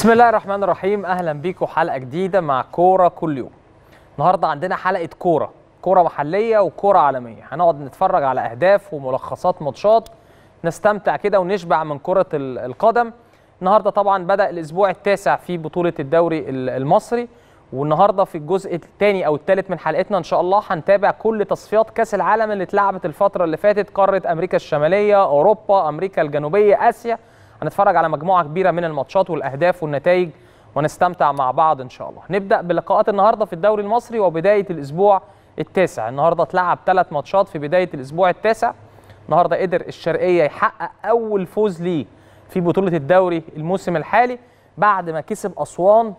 بسم الله الرحمن الرحيم اهلا بيكم حلقه جديده مع كوره كل يوم النهارده عندنا حلقه كوره كوره محليه وكوره عالميه هنقعد نتفرج على اهداف وملخصات ماتشات نستمتع كده ونشبع من كره ال- القدم النهارده طبعا بدا الاسبوع التاسع في بطوله الدوري ال- المصري والنهارده في الجزء الثاني او الثالث من حلقتنا ان شاء الله هنتابع كل تصفيات كاس العالم اللي اتلعبت الفتره اللي فاتت قاره امريكا الشماليه اوروبا امريكا الجنوبيه اسيا هنتفرج على مجموعه كبيره من الماتشات والاهداف والنتائج ونستمتع مع بعض ان شاء الله نبدا بلقاءات النهارده في الدوري المصري وبدايه الاسبوع التاسع النهارده اتلعب ثلاث ماتشات في بدايه الاسبوع التاسع النهارده قدر الشرقيه يحقق اول فوز ليه في بطوله الدوري الموسم الحالي بعد ما كسب اسوان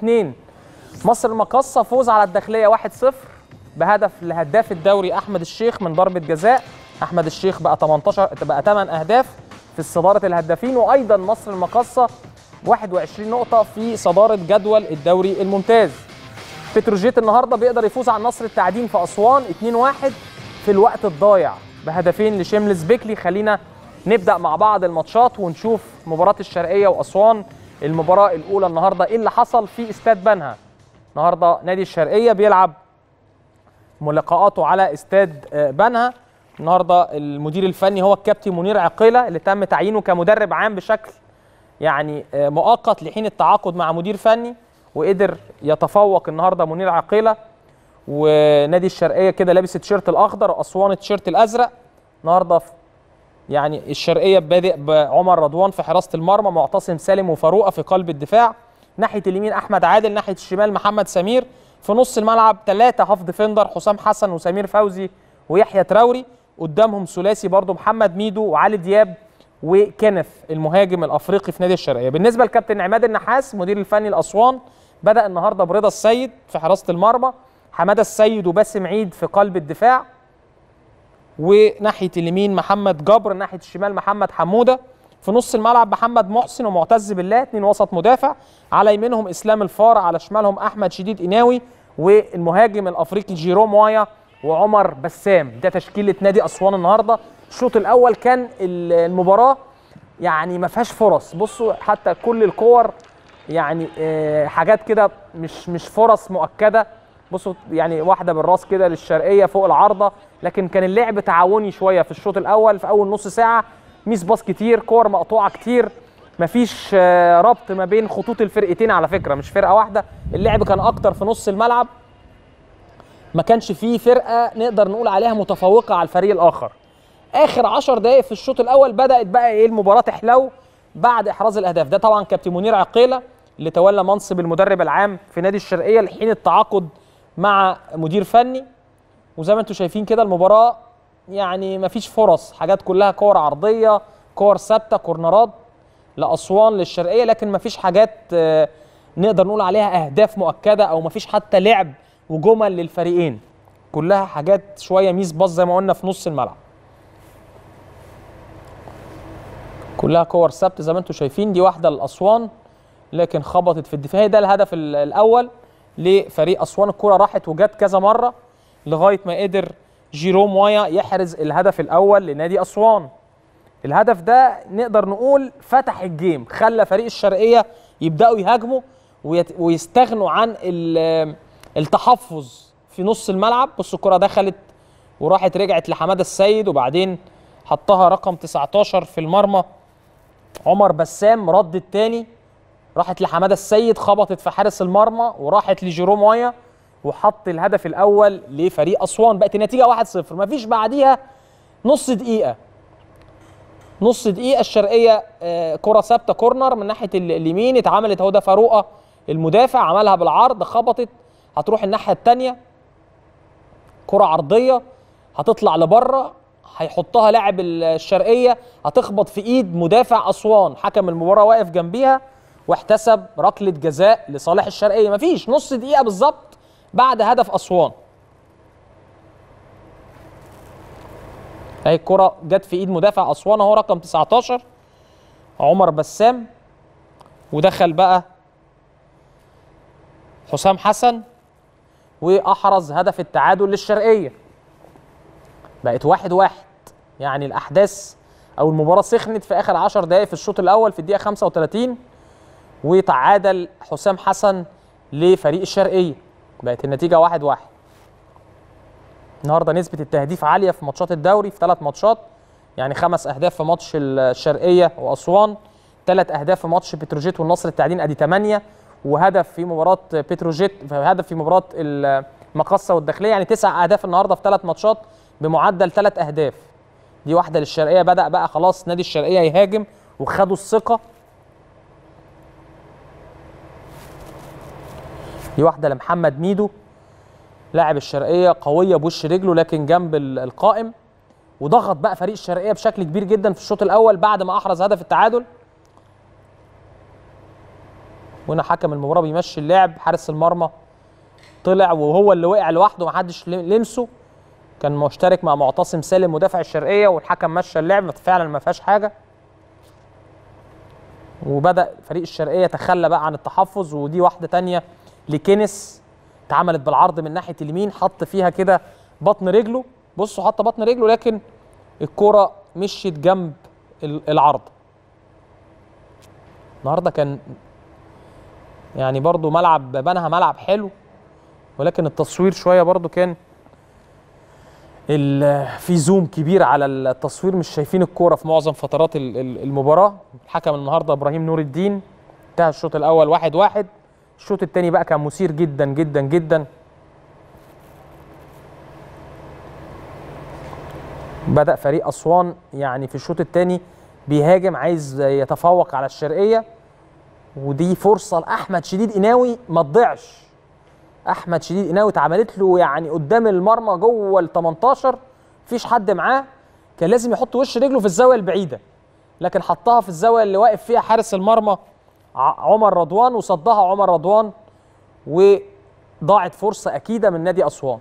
3-2 مصر المقاصه فوز على الداخليه 1-0 بهدف لهداف الدوري احمد الشيخ من ضربه جزاء احمد الشيخ بقى 18 بقى 8 اهداف في صداره الهدافين وايضا مصر المقاصه 21 نقطه في صداره جدول الدوري الممتاز بتروجيت النهارده بيقدر يفوز على النصر التعدين في اسوان 2-1 في الوقت الضايع بهدفين لشملز بيكلي خلينا نبدا مع بعض الماتشات ونشوف مباراه الشرقيه واسوان المباراه الاولى النهارده ايه اللي حصل في استاد بنها النهارده نادي الشرقيه بيلعب ملقاءاته على استاد آه، بنها النهارده المدير الفني هو الكابتن منير عقيله اللي تم تعيينه كمدرب عام بشكل يعني آه، مؤقت لحين التعاقد مع مدير فني وقدر يتفوق النهارده منير عقيله ونادي الشرقيه كده لابس التيشيرت الاخضر واسوان التيشيرت الازرق النهارده في- يعني الشرقيه بادئ بعمر رضوان في حراسه المرمى معتصم سالم وفاروقه في قلب الدفاع ناحيه اليمين احمد عادل ناحيه الشمال محمد سمير في نص الملعب ثلاثه هاف ديفندر حسام حسن وسمير فوزي ويحيى تراوري قدامهم ثلاثي برضو محمد ميدو وعلي دياب وكنف المهاجم الافريقي في نادي الشرقيه بالنسبه لكابتن عماد النحاس مدير الفني لاسوان بدا النهارده برضا السيد في حراسه المرمى حماده السيد وباسم عيد في قلب الدفاع وناحيه اليمين محمد جبر ناحيه الشمال محمد حموده في نص الملعب محمد محسن ومعتز بالله اتنين وسط مدافع على يمينهم اسلام الفار على شمالهم احمد شديد قناوي والمهاجم الافريقي جيروم وايا وعمر بسام ده تشكيله نادي اسوان النهارده الشوط الاول كان ال- المباراه يعني ما فيهاش فرص بصوا حتى كل الكور يعني آه، حاجات كده مش مش فرص مؤكده بصوا يعني واحده بالراس كده للشرقيه فوق العارضه لكن كان اللعب تعاوني شويه في الشوط الاول في اول نص ساعه ميس باص كتير كور مقطوعه كتير مفيش آه، ربط ما بين خطوط الفرقتين على فكره مش فرقه واحده اللعب كان اكتر في نص الملعب ما كانش فيه فرقه نقدر نقول عليها متفوقه على الفريق الاخر اخر 10 دقائق في الشوط الاول بدات بقى ايه المباراه تحلو بعد احراز الاهداف ده طبعا كابتن منير عقيله اللي تولى منصب المدرب العام في نادي الشرقيه لحين التعاقد مع مدير فني وزي ما انتم شايفين كده المباراه يعني ما فيش فرص حاجات كلها كور عرضيه كور ثابته كورنرات لاسوان للشرقيه لكن ما فيش حاجات آه، نقدر نقول عليها اهداف مؤكده او ما فيش حتى لعب وجمل للفريقين كلها حاجات شويه ميس باص زي ما قلنا في نص الملعب كلها كور ثابته زي ما انتم شايفين دي واحده لاسوان لكن خبطت في الدفاع ده الهدف ال- الاول لفريق اسوان الكره راحت وجت كذا مره لغايه ما قدر جيروم وايا يحرز الهدف الاول لنادي اسوان الهدف ده نقدر نقول فتح الجيم خلى فريق الشرقيه يبداوا يهاجموا ويت- ويستغنوا عن ال- التحفظ في نص الملعب بصوا الكره دخلت وراحت رجعت لحماده السيد وبعدين حطها رقم 19 في المرمى عمر بسام رد التاني راحت لحماده السيد خبطت في حارس المرمى وراحت لجيروم وايا وحط الهدف الاول لفريق اسوان بقت النتيجه 1-0 مفيش بعديها نص دقيقه نص دقيقه الشرقيه آه، كره ثابته كورنر من ناحيه ال- اليمين اتعملت اهو ده فاروقه المدافع عملها بالعرض خبطت هتروح الناحيه الثانيه كره عرضيه هتطلع لبره هيحطها لاعب الشرقيه هتخبط في ايد مدافع اسوان حكم المباراه واقف جنبيها واحتسب ركله جزاء لصالح الشرقيه مفيش نص دقيقه بالظبط بعد هدف اسوان اهي الكره جت في ايد مدافع اسوان اهو رقم 19 عمر بسام ودخل بقى حسام حسن واحرز هدف التعادل للشرقيه بقت واحد واحد يعني الاحداث او المباراه سخنت في اخر 10 دقائق في الشوط الاول في الدقيقه 35 وتعادل حسام حسن لفريق الشرقيه بقت النتيجه واحد واحد النهارده نسبه التهديف عاليه في ماتشات الدوري في ثلاث ماتشات يعني خمس اهداف في ماتش الشرقيه واسوان ثلاث اهداف في ماتش بتروجيت والنصر التعدين ادي 8 وهدف في مباراه بتروجيت هدف في مباراه المقصه والداخليه يعني تسع اهداف النهارده في ثلاث ماتشات بمعدل ثلاث اهداف دي واحده للشرقيه بدا بقى خلاص نادي الشرقيه يهاجم وخدوا الثقه دي واحده لمحمد ميدو لاعب الشرقيه قويه بوش رجله لكن جنب القائم وضغط بقى فريق الشرقيه بشكل كبير جدا في الشوط الاول بعد ما احرز هدف التعادل وهنا حكم المباراه بيمشي اللعب حارس المرمى طلع وهو اللي وقع لوحده ما حدش لمسه كان مشترك مع معتصم سالم مدافع الشرقيه والحكم مشى اللعب فعلا ما فيهاش حاجه وبدا فريق الشرقيه تخلى بقى عن التحفظ ودي واحده تانية لكنس اتعملت بالعرض من ناحيه اليمين حط فيها كده بطن رجله بصوا حط بطن رجله لكن الكرة مشيت جنب العرض النهارده كان يعني برضو ملعب بنها ملعب حلو ولكن التصوير شويه برضو كان في زوم كبير على التصوير مش شايفين الكوره في معظم فترات المباراه الحكم النهارده ابراهيم نور الدين انتهى الشوط الاول واحد واحد الشوط الثاني بقى كان مثير جدا جدا جدا بدا فريق اسوان يعني في الشوط الثاني بيهاجم عايز يتفوق على الشرقيه ودي فرصه لاحمد شديد قناوي ما تضيعش احمد شديد قناوي اتعملت له يعني قدام المرمى جوه ال 18 مفيش حد معاه كان لازم يحط وش رجله في الزاويه البعيده لكن حطها في الزاويه اللي واقف فيها حارس المرمى عمر رضوان وصدها عمر رضوان وضاعت فرصه اكيده من نادي اسوان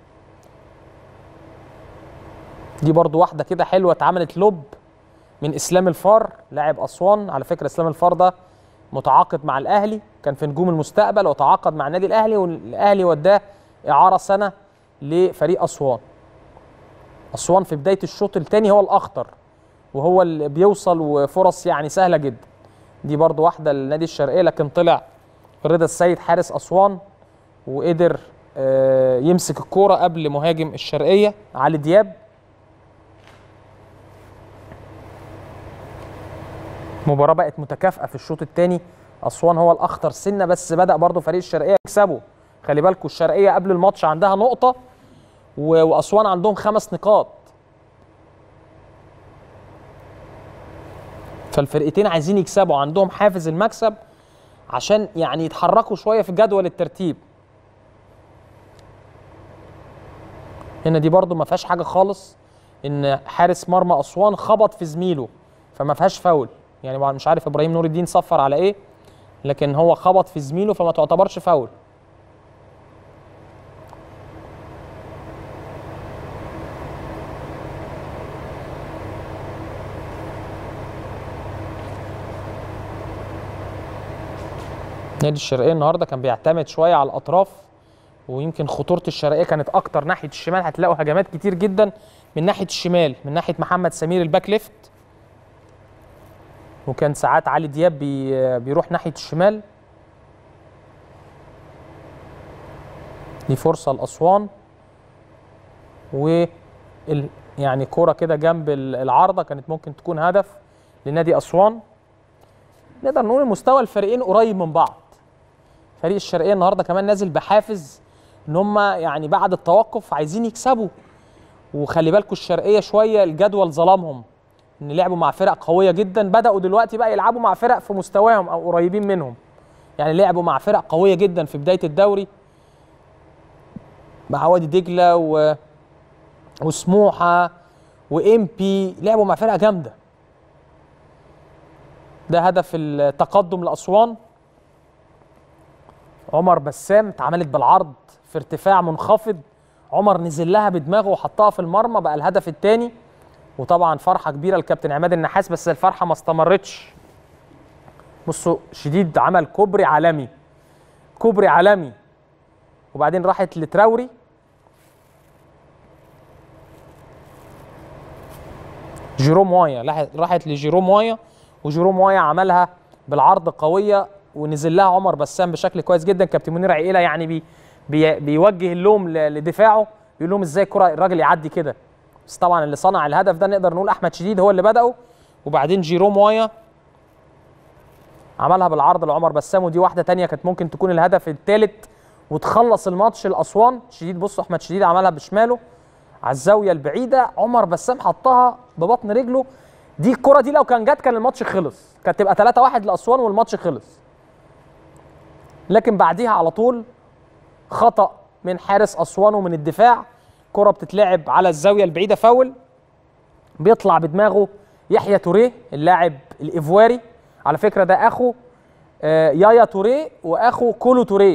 دي برضو واحده كده حلوه اتعملت لوب من اسلام الفار لاعب اسوان على فكره اسلام الفار ده متعاقد مع الاهلي كان في نجوم المستقبل وتعاقد مع النادي الاهلي والاهلي وداه اعاره سنه لفريق اسوان اسوان في بدايه الشوط الثاني هو الاخطر وهو اللي بيوصل وفرص يعني سهله جدا دي برضو واحده للنادي الشرقيه لكن طلع رضا السيد حارس اسوان وقدر يمسك الكوره قبل مهاجم الشرقيه علي دياب المباراه بقت متكافئه في الشوط الثاني اسوان هو الاخطر سنه بس بدا برضه فريق الشرقيه يكسبه خلي بالكم الشرقيه قبل الماتش عندها نقطه واسوان عندهم خمس نقاط فالفرقتين عايزين يكسبوا عندهم حافز المكسب عشان يعني يتحركوا شويه في جدول الترتيب هنا دي برضو ما فيهاش حاجه خالص ان حارس مرمى اسوان خبط في زميله فما فيهاش فاول يعني مش عارف ابراهيم نور الدين صفر على ايه لكن هو خبط في زميله فما تعتبرش فاول نادي الشرقيه النهارده كان بيعتمد شويه على الاطراف ويمكن خطوره الشرقيه كانت اكتر ناحيه الشمال هتلاقوا هجمات كتير جدا من ناحيه الشمال من ناحيه محمد سمير الباك ليفت وكان ساعات علي دياب بي بيروح ناحيه الشمال دي فرصه لاسوان و يعني كوره كده جنب العارضه كانت ممكن تكون هدف لنادي اسوان نقدر نقول مستوى الفريقين قريب من بعض فريق الشرقيه النهارده كمان نازل بحافز ان هم يعني بعد التوقف عايزين يكسبوا وخلي بالكم الشرقيه شويه الجدول ظلمهم ان لعبوا مع فرق قويه جدا بداوا دلوقتي بقى يلعبوا مع فرق في مستواهم او قريبين منهم يعني لعبوا مع فرق قويه جدا في بدايه الدوري مع وادي دجله و... وسموحه وام بي لعبوا مع فرقه جامده ده هدف التقدم لاسوان عمر بسام اتعملت بالعرض في ارتفاع منخفض عمر نزل لها بدماغه وحطها في المرمى بقى الهدف الثاني وطبعا فرحه كبيره لكابتن عماد النحاس بس الفرحه ما استمرتش بصوا شديد عمل كوبري عالمي كوبري عالمي وبعدين راحت لتراوري جيروم وايا راحت لجيروم وايا وجيروم وايا عملها بالعرض قويه ونزل لها عمر بسام بشكل كويس جدا كابتن منير عقيله يعني بي بي بيوجه اللوم ل- لدفاعه بيقول لهم ازاي الكره الراجل يعدي كده بس طبعا اللي صنع الهدف ده نقدر نقول احمد شديد هو اللي بدأه وبعدين جيروم وايا عملها بالعرض لعمر بسام ودي واحده تانية كانت ممكن تكون الهدف الثالث وتخلص الماتش لاسوان شديد بصوا احمد شديد عملها بشماله على الزاويه البعيده عمر بسام حطها ببطن رجله دي الكره دي لو كان جت كان الماتش خلص كانت تبقى 3 1 لاسوان والماتش خلص لكن بعديها على طول خطا من حارس اسوان ومن الدفاع كره بتتلعب على الزاويه البعيده فاول بيطلع بدماغه يحيى توريه اللاعب الايفواري على فكره ده اخو آه، يايا توريه واخو كولو توريه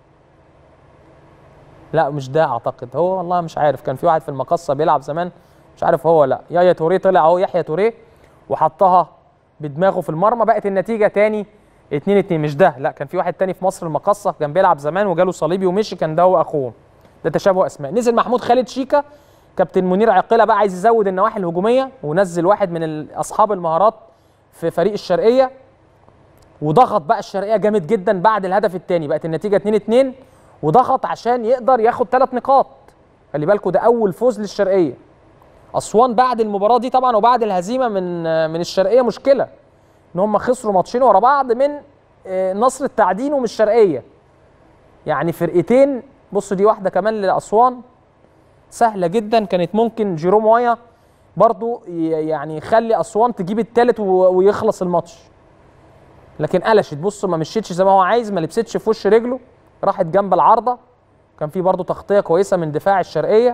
لا مش ده اعتقد هو والله مش عارف كان في واحد في المقصه بيلعب زمان مش عارف هو لا يايا توريه طلع اهو يحيى توريه وحطها بدماغه في المرمى بقت النتيجه تاني 2 2 مش ده لا كان في واحد تاني في مصر المقصه كان بيلعب زمان وجاله صليبي ومشي كان ده هو اخوه ده تشابه اسماء نزل محمود خالد شيكا كابتن منير عقيله بقى عايز يزود النواحي الهجوميه ونزل واحد من ال- اصحاب المهارات في فريق الشرقيه وضغط بقى الشرقيه جامد جدا بعد الهدف الثاني بقت النتيجه 2 2 وضغط عشان يقدر ياخد ثلاث نقاط خلي بالكوا ده اول فوز للشرقيه اسوان بعد المباراه دي طبعا وبعد الهزيمه من من الشرقيه مشكله ان هم خسروا ماتشين ورا بعض من آه، نصر التعدين ومن الشرقيه يعني فرقتين بصوا دي واحده كمان لاسوان سهله جدا كانت ممكن جيروم وايا برضو ي- يعني يخلي اسوان تجيب الثالث ويخلص الماتش لكن قلشت بصوا ما مشيتش زي ما هو عايز ما لبستش في وش رجله راحت جنب العارضه كان في برضو تغطيه كويسه من دفاع الشرقيه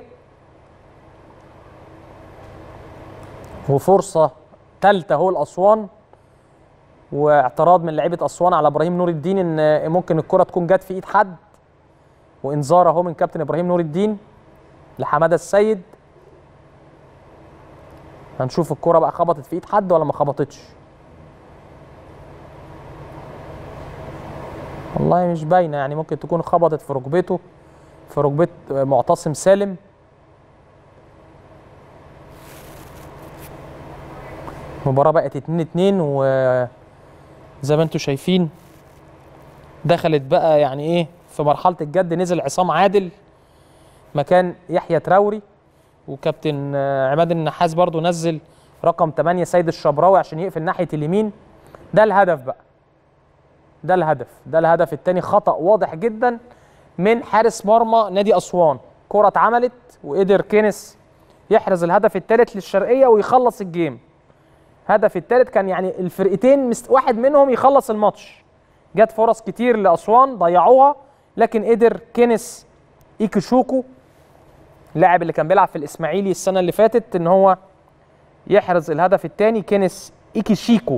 وفرصه ثالثه هو لاسوان واعتراض من لعيبه اسوان على ابراهيم نور الدين ان ممكن الكره تكون جت في ايد حد وانذار اهو من كابتن ابراهيم نور الدين لحماده السيد هنشوف الكره بقى خبطت في ايد حد ولا ما خبطتش والله مش باينه يعني ممكن تكون خبطت في ركبته في ركبه معتصم سالم المباراة بقت 2 2 وزي ما انتم شايفين دخلت بقى يعني ايه في مرحلة الجد نزل عصام عادل مكان يحيى تراوري وكابتن آه، عماد النحاس برضو نزل رقم 8 سيد الشبراوي عشان يقفل ناحية اليمين ده الهدف بقى ده الهدف ده الهدف الثاني خطأ واضح جدا من حارس مرمى نادي أسوان كرة اتعملت وقدر كينس يحرز الهدف الثالث للشرقية ويخلص الجيم هدف الثالث كان يعني الفرقتين مست... واحد منهم يخلص الماتش جت فرص كتير لاسوان ضيعوها لكن قدر كينيس ايكيشوكو اللاعب اللي كان بيلعب في الاسماعيلي السنه اللي فاتت ان هو يحرز الهدف الثاني كينيس ايكيشيكو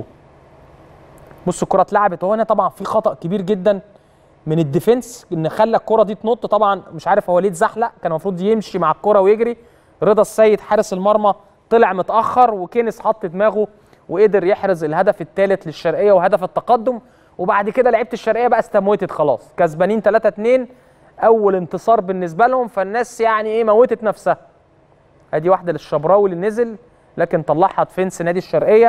بص الكره اتلعبت وهنا طبعا في خطا كبير جدا من الديفنس ان خلى الكره دي تنط طبعا مش عارف هو ليه اتزحلق كان المفروض يمشي مع الكره ويجري رضا السيد حارس المرمى طلع متاخر وكينيس حط دماغه وقدر يحرز الهدف الثالث للشرقيه وهدف التقدم وبعد كده لعيبه الشرقيه بقى استموتت خلاص كسبانين 3 2 اول انتصار بالنسبه لهم فالناس يعني ايه موتت نفسها ادي واحده للشبراوي اللي نزل لكن طلعها ديفنس نادي الشرقيه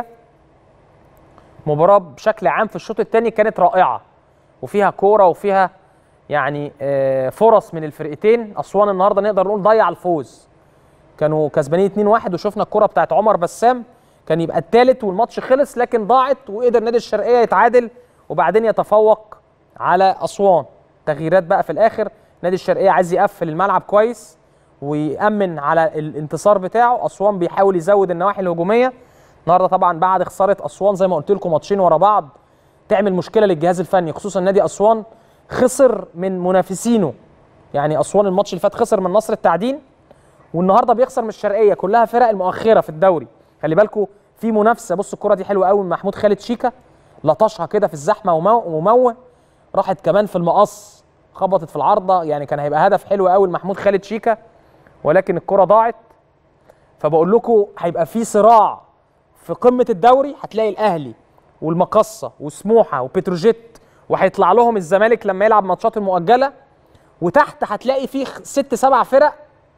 مباراه بشكل عام في الشوط الثاني كانت رائعه وفيها كوره وفيها يعني آه، فرص من الفرقتين اسوان النهارده نقدر نقول ضيع الفوز كانوا كسبانين 2-1 وشفنا الكره بتاعت عمر بسام كان يبقى الثالث والماتش خلص لكن ضاعت وقدر نادي الشرقيه يتعادل وبعدين يتفوق على اسوان تغييرات بقى في الاخر نادي الشرقيه عايز يقفل الملعب كويس ويامن على الانتصار بتاعه اسوان بيحاول يزود النواحي الهجوميه النهارده طبعا بعد خساره اسوان زي ما قلت لكم ماتشين ورا بعض تعمل مشكله للجهاز الفني خصوصا نادي اسوان خسر من منافسينه يعني اسوان الماتش اللي فات خسر من نصر التعدين والنهارده بيخسر من الشرقيه كلها فرق المؤخره في الدوري خلي بالكم في منافسه بص الكره دي حلوه قوي من محمود خالد شيكا لطشها كده في الزحمه ومو- وموه راحت كمان في المقص خبطت في العارضه يعني كان هيبقى هدف حلو قوي لمحمود خالد شيكا ولكن الكره ضاعت فبقول لكم هيبقى في صراع في قمه الدوري هتلاقي الاهلي والمقصه وسموحه وبتروجيت وهيطلع لهم الزمالك لما يلعب ماتشات المؤجله وتحت هتلاقي فيه ست سبع فرق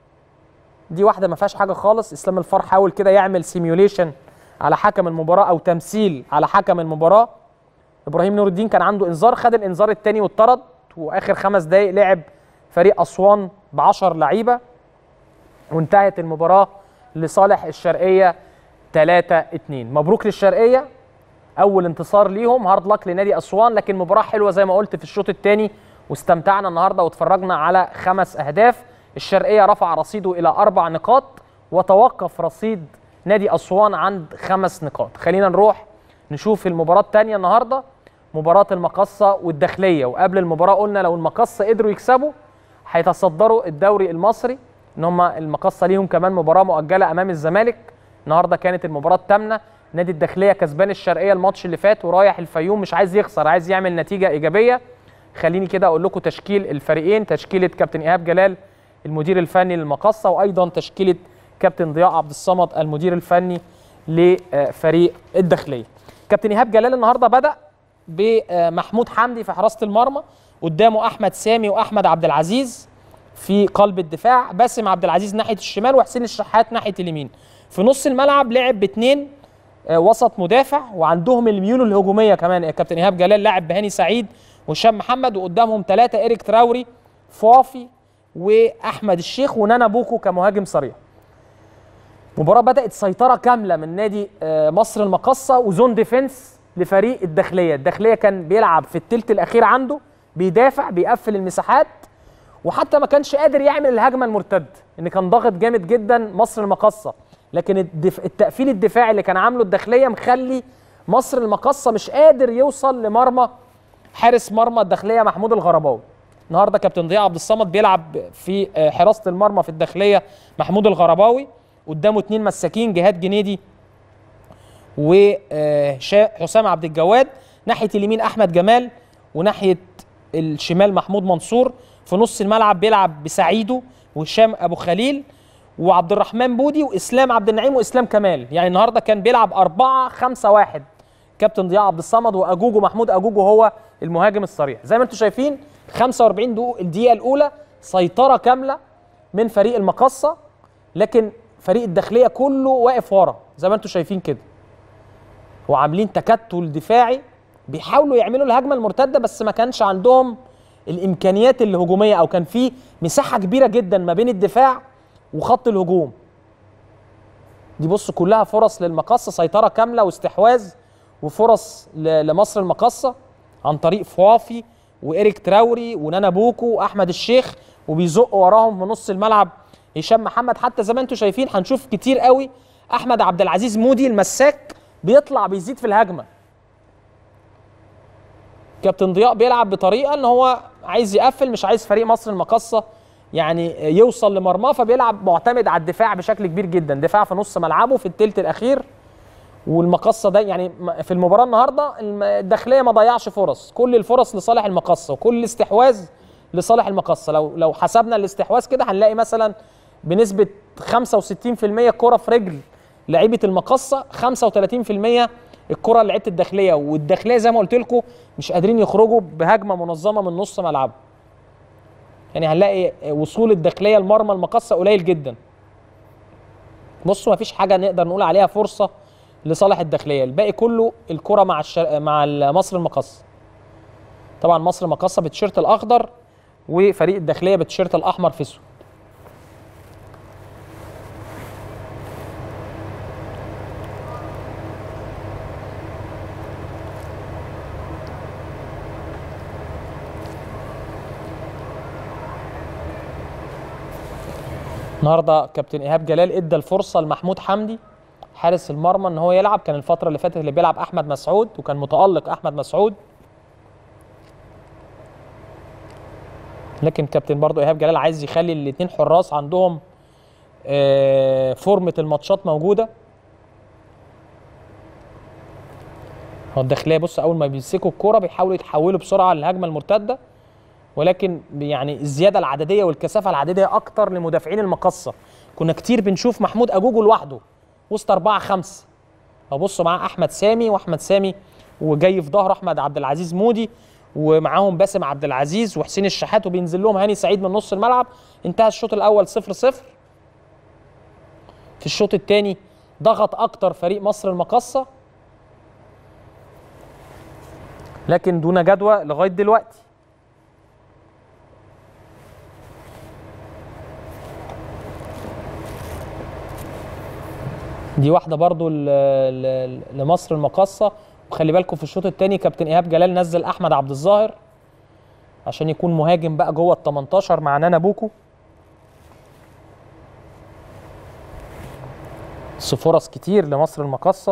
دي واحده ما فيهاش حاجه خالص اسلام الفار حاول كده يعمل سيميوليشن على حكم المباراه او تمثيل على حكم المباراه ابراهيم نور الدين كان عنده انذار خد الانذار الثاني واتطرد واخر خمس دقائق لعب فريق اسوان ب 10 لعيبه وانتهت المباراه لصالح الشرقيه 3 2 مبروك للشرقيه اول انتصار ليهم هارد لك لنادي اسوان لكن مباراه حلوه زي ما قلت في الشوط الثاني واستمتعنا النهارده واتفرجنا على خمس اهداف الشرقيه رفع رصيده الى اربع نقاط وتوقف رصيد نادي اسوان عند خمس نقاط خلينا نروح نشوف المباراه الثانيه النهارده مباراه المقصه والداخليه وقبل المباراه قلنا لو المقصه قدروا يكسبوا هيتصدروا الدوري المصري ان هم المقصه ليهم كمان مباراه مؤجله امام الزمالك النهارده كانت المباراه الثامنه نادي الداخليه كسبان الشرقيه الماتش اللي فات ورايح الفيوم مش عايز يخسر عايز يعمل نتيجه ايجابيه خليني كده اقول لكم تشكيل الفريقين تشكيله كابتن ايهاب جلال المدير الفني للمقصه وايضا تشكيله كابتن ضياء عبد الصمد المدير الفني لفريق الداخليه كابتن ايهاب جلال النهارده بدا بمحمود حمدي في حراسه المرمى قدامه احمد سامي واحمد عبد العزيز في قلب الدفاع باسم عبد العزيز ناحيه الشمال وحسين الشحات ناحيه اليمين في نص الملعب لعب باثنين وسط مدافع وعندهم الميول الهجوميه كمان يا كابتن ايهاب جلال لاعب بهاني سعيد وهشام محمد وقدامهم ثلاثه ايريك تراوري فوافي واحمد الشيخ ونانا بوكو كمهاجم صريح مباراه بدات سيطره كامله من نادي مصر المقصه وزون ديفنس لفريق الداخليه الداخليه كان بيلعب في الثلث الاخير عنده بيدافع بيقفل المساحات وحتى ما كانش قادر يعمل الهجمه المرتده ان كان ضاغط جامد جدا مصر المقصه لكن الدف... التقفيل الدفاعي اللي كان عامله الداخليه مخلي مصر المقصه مش قادر يوصل لمرمى حارس مرمى الداخليه محمود الغرباوي النهارده كابتن ضياء عبد الصمد بيلعب في حراسه المرمى في الداخليه محمود الغرباوي قدامه اثنين مساكين جهاد جنيدي وحسام عبد الجواد ناحيه اليمين احمد جمال وناحيه الشمال محمود منصور في نص الملعب بيلعب بسعيدو وهشام ابو خليل وعبد الرحمن بودي واسلام عبد النعيم واسلام كمال يعني النهارده كان بيلعب 4 5 1 كابتن ضياء عبد الصمد واجوجو محمود اجوجو هو المهاجم الصريح زي ما انتم شايفين 45 الدقيقه الاولى سيطره كامله من فريق المقصه لكن فريق الداخليه كله واقف ورا زي ما انتم شايفين كده وعاملين تكتل دفاعي بيحاولوا يعملوا الهجمه المرتده بس ما كانش عندهم الامكانيات الهجوميه او كان في مساحه كبيره جدا ما بين الدفاع وخط الهجوم دي بص كلها فرص للمقصه سيطره كامله واستحواذ وفرص لمصر المقصه عن طريق فوافي وإيريك تراوري ونانا بوكو واحمد الشيخ وبيزق وراهم في نص الملعب هشام محمد حتى زي ما انتم شايفين هنشوف كتير قوي احمد عبد العزيز مودي المساك بيطلع بيزيد في الهجمه كابتن ضياء بيلعب بطريقه ان هو عايز يقفل مش عايز فريق مصر المقصه يعني يوصل لمرماه فبيلعب معتمد على الدفاع بشكل كبير جدا دفاع في نص ملعبه في الثلث الاخير والمقصه ده يعني في المباراه النهارده الداخليه ما ضيعش فرص كل الفرص لصالح المقصه وكل الاستحواذ لصالح المقصه لو لو حسبنا الاستحواذ كده هنلاقي مثلا بنسبه 65% كره في رجل لعيبه المقصه 35% الكره لعيبه الداخليه والداخليه زي ما قلت لكم مش قادرين يخرجوا بهجمه منظمه من نص ملعبه يعني هنلاقي وصول الداخليه لمرمى المقصه قليل جدا بصوا مفيش حاجه نقدر نقول عليها فرصه لصالح الداخليه الباقي كله الكره مع الشر... مع مصر المقصه طبعا مصر المقصه بالتيشيرت الاخضر وفريق الداخليه بالتيشيرت الاحمر في اسود النهارده كابتن ايهاب جلال ادى الفرصه لمحمود حمدي حارس المرمى ان هو يلعب كان الفتره اللي فاتت اللي بيلعب احمد مسعود وكان متالق احمد مسعود لكن كابتن برضو ايهاب جلال عايز يخلي الاثنين حراس عندهم آه فورمه الماتشات موجوده هو الداخليه بص اول ما بيمسكوا الكوره بيحاولوا يتحولوا بسرعه للهجمه المرتده ولكن يعني الزياده العدديه والكثافه العدديه اكتر لمدافعين المقصه كنا كتير بنشوف محمود اجوجو لوحده وسط أربعة خمسة أبص معاه أحمد سامي وأحمد سامي وجاي في ظهر أحمد عبد العزيز مودي ومعاهم باسم عبد العزيز وحسين الشحات وبينزل لهم هاني سعيد من نص الملعب انتهى الشوط الأول 0 0 في الشوط الثاني ضغط أكتر فريق مصر المقصة لكن دون جدوى لغايه دلوقتي دي واحده برضو ل- ل- لمصر المقاصه وخلي بالكم في الشوط الثاني كابتن ايهاب جلال نزل احمد عبد الظاهر عشان يكون مهاجم بقى جوه ال 18 مع نانا بوكو بس فرص كتير لمصر المقاصه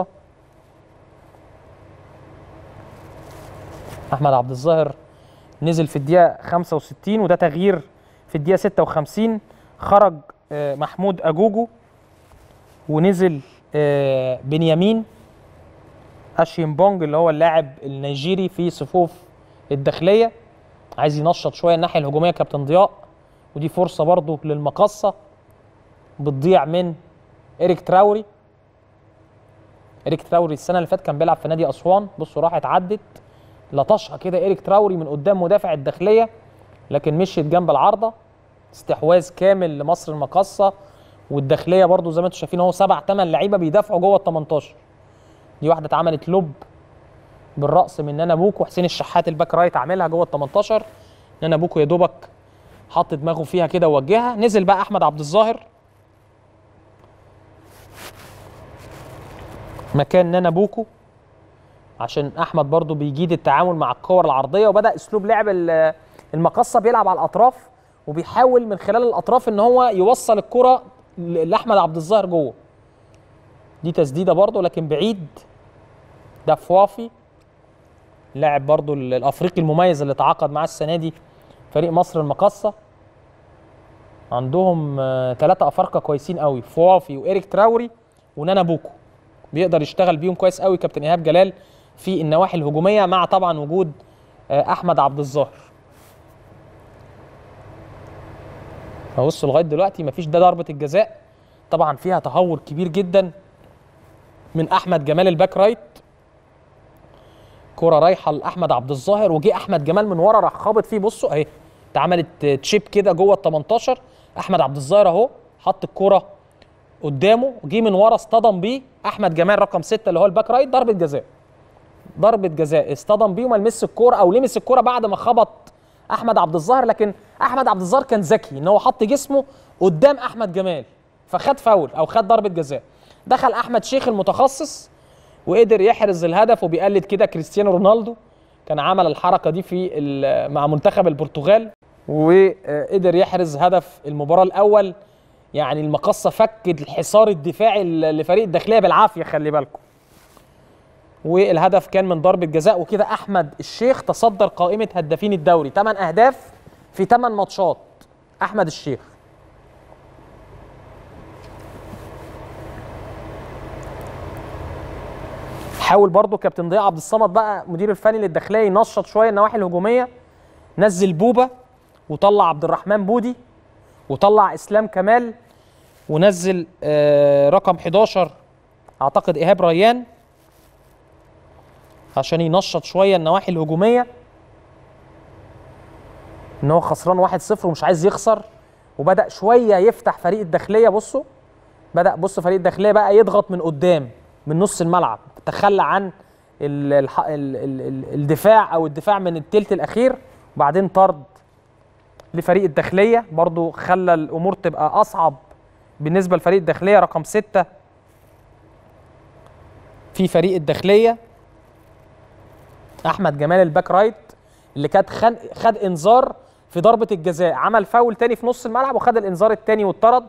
احمد عبد الظاهر نزل في الدقيقه 65 وده تغيير في الدقيقه 56 خرج آه، محمود اجوجو ونزل آه، بنيامين اشيمبونج اللي هو اللاعب النيجيري في صفوف الداخليه عايز ينشط شويه الناحيه الهجوميه كابتن ضياء ودي فرصه برضه للمقصه بتضيع من إيريك تراوري إيريك تراوري السنه اللي فاتت كان بيلعب في نادي اسوان بصوا راحت عدت لطشها كده إيريك تراوري من قدام مدافع الداخليه لكن مشيت جنب العارضه استحواذ كامل لمصر المقاصه والداخليه برضو زي ما انتم شايفين اهو سبع ثمان لعيبه بيدافعوا جوه ال 18 دي واحده اتعملت لوب بالراس من نانا بوكو حسين الشحات الباك رايت عاملها جوه ال 18 نانا بوكو يا دوبك حط دماغه فيها كده ووجهها نزل بقى احمد عبد الظاهر مكان نانا بوكو عشان احمد برضو بيجيد التعامل مع الكور العرضيه وبدا اسلوب لعب ال- المقصه بيلعب على الاطراف وبيحاول من خلال الاطراف ان هو يوصل الكره ل- لاحمد عبد الظاهر جوه دي تسديده برضو لكن بعيد ده فوافي لاعب برضو ال- الافريقي المميز اللي تعاقد معاه السنه دي فريق مصر المقصه عندهم ثلاثة أفارقة كويسين قوي فوافي وإيريك تراوري ونانا بوكو بيقدر يشتغل بيهم كويس قوي كابتن إيهاب جلال في النواحي الهجومية مع طبعا وجود آه، أحمد عبد الظاهر فبص لغاية دلوقتي مفيش ده ضربة الجزاء طبعا فيها تهور كبير جدا من أحمد جمال الباك رايت كرة رايحة لأحمد عبد الظاهر وجه أحمد جمال من ورا راح خابط فيه بصوا أهي اتعملت تشيب كده جوه ال 18 احمد عبد الظاهر اهو حط الكرة قدامه جه من ورا اصطدم بيه احمد جمال رقم 6 اللي هو الباك رايت ضربه جزاء ضربه جزاء اصطدم بيه وما لمس الكوره او لمس الكوره بعد ما خبط احمد عبد الظاهر لكن احمد عبد الظاهر كان ذكي ان هو حط جسمه قدام احمد جمال فخد فاول او خد ضربه جزاء دخل احمد شيخ المتخصص وقدر يحرز الهدف وبيقلد كده كريستيانو رونالدو كان عمل الحركه دي في ال- مع منتخب البرتغال وقدر يحرز هدف المباراه الاول يعني المقصه فك الحصار الدفاعي ل- لفريق الداخليه بالعافيه خلي بالكم والهدف كان من ضربه جزاء وكده احمد الشيخ تصدر قائمه هدافين الدوري 8 اهداف في 8 ماتشات احمد الشيخ حاول برضو كابتن ضياء عبد الصمد بقى مدير الفني للداخليه ينشط شويه النواحي الهجوميه نزل بوبا وطلع عبد الرحمن بودي وطلع اسلام كمال ونزل آه رقم 11 اعتقد ايهاب ريان عشان ينشط شويه النواحي الهجوميه ان هو خسران 1-0 ومش عايز يخسر وبدا شويه يفتح فريق الداخليه بصوا بدا بص فريق الداخليه بقى يضغط من قدام من نص الملعب تخلى عن ال ال ال ال ال الدفاع او الدفاع من التلت الاخير وبعدين طرد لفريق الداخليه برضو خلى الامور تبقى اصعب بالنسبه لفريق الداخليه رقم ستة في فريق الداخليه احمد جمال الباك رايت اللي كانت خد, خد انذار في ضربه الجزاء عمل فاول تاني في نص الملعب وخد الانذار التاني واتطرد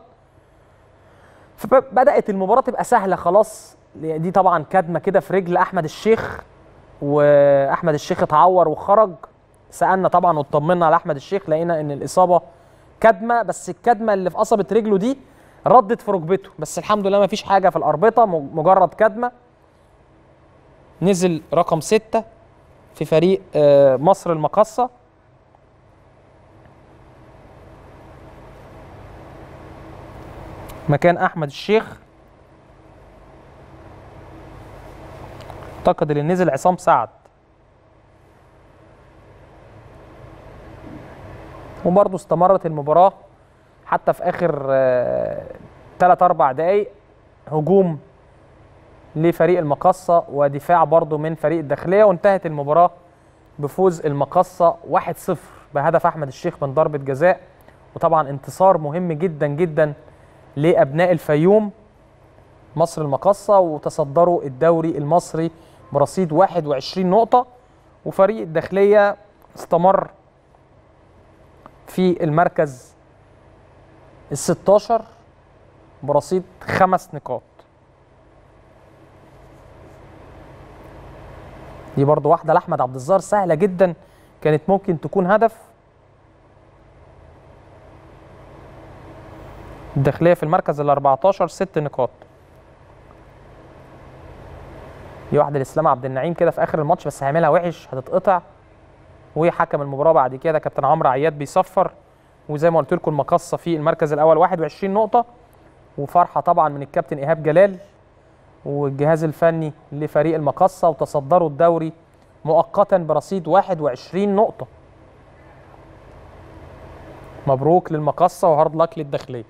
فبدات المباراه تبقى سهله خلاص دي طبعا كدمه كده في رجل احمد الشيخ واحمد الشيخ اتعور وخرج سالنا طبعا واطمنا على احمد الشيخ لقينا ان الاصابه كدمه بس الكدمه اللي في قصبه رجله دي ردت في ركبته بس الحمد لله ما فيش حاجه في الاربطه م- مجرد كدمه نزل رقم ستة في فريق آه، مصر المقصه مكان احمد الشيخ اعتقد اللي نزل عصام سعد وبرضه استمرت المباراة حتى في آخر ثلاث أربع دقايق هجوم لفريق المقصة ودفاع برضه من فريق الداخلية وانتهت المباراة بفوز المقصه 1-0 بهدف احمد الشيخ من ضربه جزاء وطبعا انتصار مهم جدا جدا لابناء الفيوم مصر المقصه وتصدروا الدوري المصري برصيد 21 نقطه وفريق الداخليه استمر في المركز ال 16 برصيد خمس نقاط دي برضو واحده لاحمد عبد الظاهر سهله جدا كانت ممكن تكون هدف الداخليه في المركز ال 14 ست نقاط دي واحده لاسلام عبد النعيم كده في اخر الماتش بس هيعملها وحش هتتقطع وحكم المباراه بعد كده كابتن عمرو عياد بيصفر وزي ما قلت لكم المقصه في المركز الاول 21 نقطه وفرحه طبعا من الكابتن ايهاب جلال والجهاز الفني لفريق المقصه وتصدروا الدوري مؤقتا برصيد 21 نقطه مبروك للمقصه وهارد لك للداخليه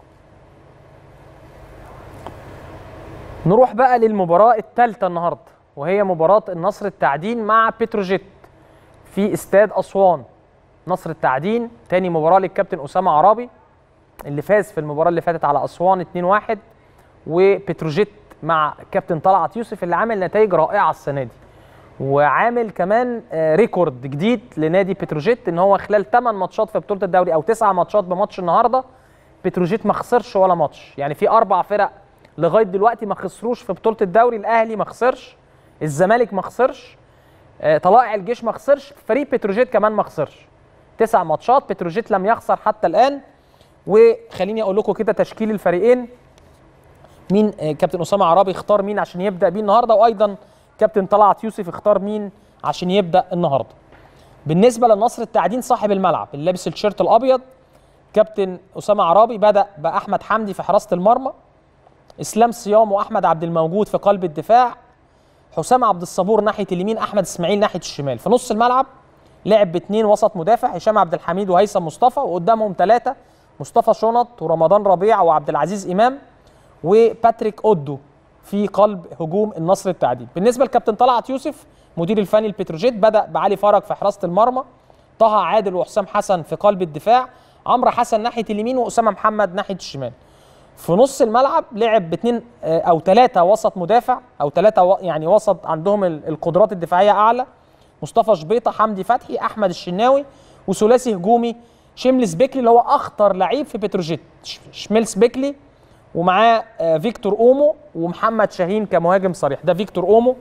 نروح بقى للمباراه الثالثه النهارده وهي مباراه النصر التعدين مع بتروجيت في استاد اسوان نصر التعدين تاني مباراه للكابتن اسامه عرابي اللي فاز في المباراه اللي فاتت على اسوان 2-1 وبتروجيت مع كابتن طلعت يوسف اللي عامل نتائج رائعه السنه دي وعامل كمان ريكورد جديد لنادي بتروجيت ان هو خلال 8 ماتشات في بطوله الدوري او 9 ماتشات بماتش النهارده بتروجيت ما خسرش ولا ماتش يعني في اربع فرق لغايه دلوقتي ما خسروش في بطوله الدوري الاهلي ما خسرش الزمالك ما خسرش طلائع الجيش ما خسرش فريق بتروجيت كمان ما خسرش تسع ماتشات بتروجيت لم يخسر حتى الان وخليني اقول لكم كده تشكيل الفريقين مين كابتن اسامه عرابي اختار مين عشان يبدا بيه النهارده وايضا كابتن طلعت يوسف اختار مين عشان يبدا النهارده بالنسبه للنصر التعدين صاحب الملعب اللي لابس الشيرت الابيض كابتن اسامه عرابي بدا باحمد حمدي في حراسه المرمى اسلام صيام واحمد عبد الموجود في قلب الدفاع حسام عبد الصبور ناحيه اليمين احمد اسماعيل ناحيه الشمال في نص الملعب لعب باثنين وسط مدافع هشام عبد الحميد وهيثم مصطفى وقدامهم ثلاثه مصطفى شنط ورمضان ربيع وعبد العزيز امام وباتريك اودو في قلب هجوم النصر التعدين بالنسبه لكابتن طلعت يوسف مدير الفني البتروجيت بدا بعلي فرج في حراسه المرمى طه عادل وحسام حسن في قلب الدفاع عمرو حسن ناحيه اليمين واسامه محمد ناحيه الشمال في نص الملعب لعب باثنين او ثلاثه وسط مدافع او ثلاثه يعني وسط عندهم القدرات الدفاعيه اعلى مصطفى شبيطه حمدي فتحي احمد الشناوي وثلاثي هجومي شملس بيكلي اللي هو اخطر لعيب في بتروجيت شميلس بيكلي ومعاه فيكتور اومو ومحمد شاهين كمهاجم صريح ده فيكتور اومو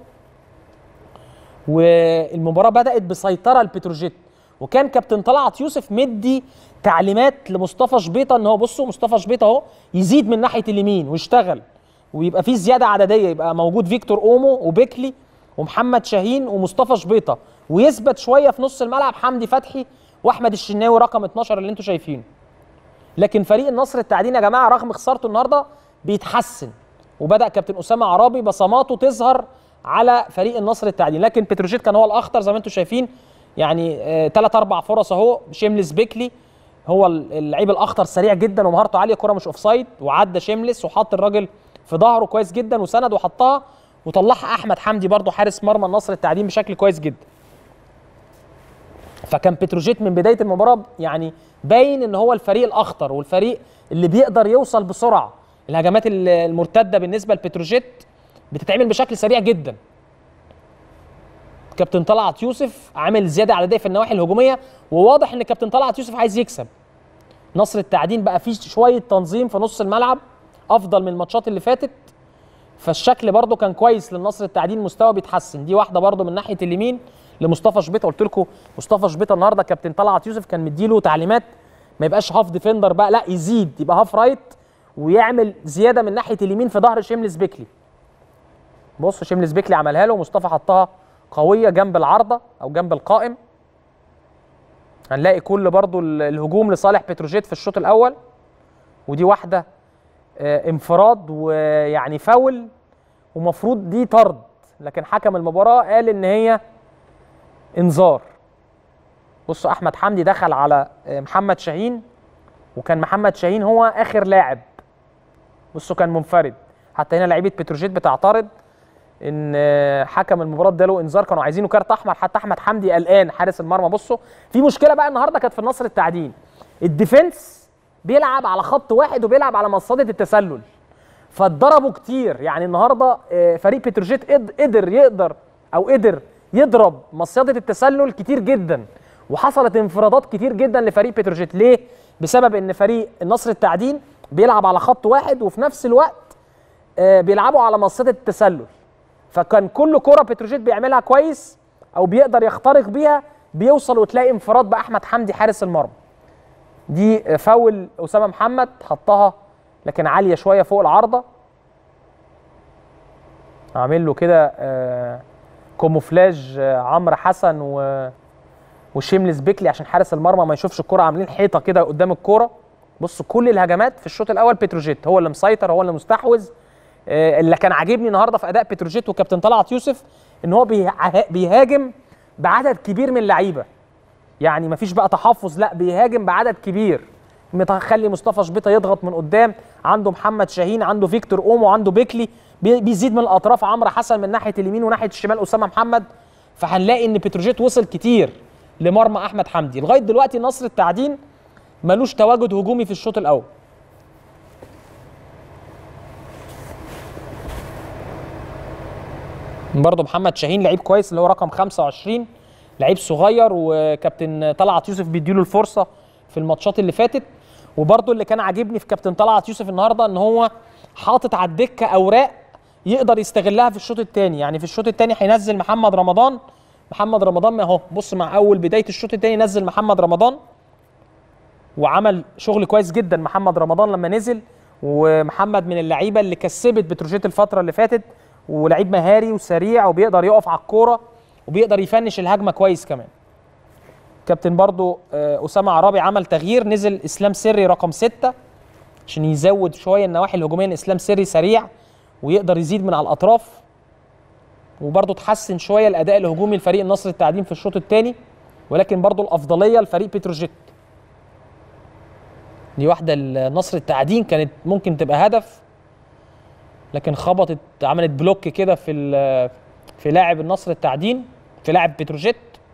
والمباراه بدات بسيطره لبتروجيت وكان كابتن طلعت يوسف مدي تعليمات لمصطفى شبيطه ان هو بصوا مصطفى شبيطه اهو يزيد من ناحيه اليمين ويشتغل ويبقى في زياده عدديه يبقى موجود فيكتور اومو وبيكلي ومحمد شاهين ومصطفى شبيطه ويثبت شويه في نص الملعب حمدي فتحي واحمد الشناوي رقم 12 اللي انتم شايفينه لكن فريق النصر التعدين يا جماعه رغم خسارته النهارده بيتحسن وبدا كابتن اسامه عرابي بصماته تظهر على فريق النصر التعدين لكن بتروجيت كان هو الاخطر زي ما انتم شايفين يعني ثلاث آه اربع فرص اهو شيملس بيكلي هو اللعيب الاخطر سريع جدا ومهارته عاليه كره مش اوفسايد وعدى شيملس وحط الراجل في ظهره كويس جدا وسند وحطها وطلعها احمد حمدي برضه حارس مرمى النصر التعدين بشكل كويس جدا فكان بتروجيت من بدايه المباراه يعني باين ان هو الفريق الاخطر والفريق اللي بيقدر يوصل بسرعه الهجمات المرتده بالنسبه لبتروجيت بتتعمل بشكل سريع جدا كابتن طلعت يوسف عامل زياده عدديه في النواحي الهجوميه وواضح ان كابتن طلعت يوسف عايز يكسب نصر التعدين بقى فيه شويه تنظيم في نص الملعب افضل من الماتشات اللي فاتت فالشكل برده كان كويس للنصر التعدين مستوى بيتحسن دي واحده برده من ناحيه اليمين لمصطفى شبيطه قلت لكم مصطفى شبيطه النهارده كابتن طلعت يوسف كان مديله تعليمات ما يبقاش هاف ديفندر بقى لا يزيد يبقى هاف رايت ويعمل زياده من ناحيه اليمين في ظهر شيملس بيكلي بص شيملس بيكلي عملها له ومصطفى حطها قويه جنب العارضه او جنب القائم هنلاقي كل برضو الهجوم لصالح بتروجيت في الشوط الاول ودي واحده انفراد ويعني فاول ومفروض دي طرد لكن حكم المباراه قال ان هي انذار بصوا احمد حمدي دخل على محمد شاهين وكان محمد شاهين هو اخر لاعب بصوا كان منفرد حتى هنا لعيبه بتروجيت بتعترض ان آه، حكم المباراه اداله انذار كانوا عايزينه كارت احمر حتى احمد حمدي قلقان حارس المرمى بصوا في مشكله بقى النهارده كانت في النصر التعدين الديفنس بيلعب على خط واحد وبيلعب على مصاده التسلل فاتضربوا كتير يعني النهارده آه، فريق بتروجيت قد- قدر يقدر او قدر يضرب مصيده التسلل كتير جدا وحصلت انفرادات كتير جدا لفريق بتروجيت ليه بسبب ان فريق النصر التعدين بيلعب على خط واحد وفي نفس الوقت آه، بيلعبوا على مصيده التسلل فكان كل كره بتروجيت بيعملها كويس او بيقدر يخترق بيها بيوصل وتلاقي انفراد باحمد حمدي حارس المرمى دي آه، فاول اسامه محمد حطها لكن عاليه شويه فوق العارضه عامل له كده آه، كوموفلاج آه، عمرو حسن و وشيملس بيكلي عشان حارس المرمى ما يشوفش الكرة عاملين حيطه كده قدام الكرة بص كل الهجمات في الشوط الاول بتروجيت هو اللي مسيطر هو اللي مستحوذ آه، اللي كان عاجبني النهارده في اداء بتروجيت وكابتن طلعت يوسف ان هو بيها- بيهاجم بعدد كبير من اللعيبه يعني مفيش بقى تحفظ لا بيهاجم بعدد كبير مخلي مصطفى شبيطه يضغط من قدام عنده محمد شاهين عنده فيكتور اومو عنده بيكلي بي- بيزيد من الاطراف عمرو حسن من ناحيه اليمين وناحيه الشمال اسامه محمد فهنلاقي ان بتروجيت وصل كتير لمرمى احمد حمدي لغايه دلوقتي نصر التعدين ملوش تواجد هجومي في الشوط الاول برضه محمد شاهين لعيب كويس اللي هو رقم 25 لعيب صغير وكابتن طلعت يوسف بيديله الفرصه في الماتشات اللي فاتت وبرضه اللي كان عاجبني في كابتن طلعت يوسف النهارده ان هو حاطط على الدكه اوراق يقدر يستغلها في الشوط الثاني يعني في الشوط الثاني هينزل محمد رمضان محمد رمضان ما اهو بص مع اول بدايه الشوط الثاني نزل محمد رمضان وعمل شغل كويس جدا محمد رمضان لما نزل ومحمد من اللعيبه اللي كسبت بتروجيت الفتره اللي فاتت ولعيب مهاري وسريع وبيقدر يقف على الكوره وبيقدر يفنش الهجمه كويس كمان كابتن برضو آه، اسامه عرابي عمل تغيير نزل اسلام سري رقم ستة عشان يزود شويه النواحي الهجوميه إن اسلام سري سريع ويقدر يزيد من على الاطراف وبرضه تحسن شويه الاداء الهجومي لفريق النصر التعدين في الشوط الثاني ولكن برضه الافضليه لفريق بتروجيت دي واحده النصر التعدين كانت ممكن تبقى هدف لكن خبطت عملت بلوك كده في ال- في لاعب النصر التعدين في لاعب بتروجيت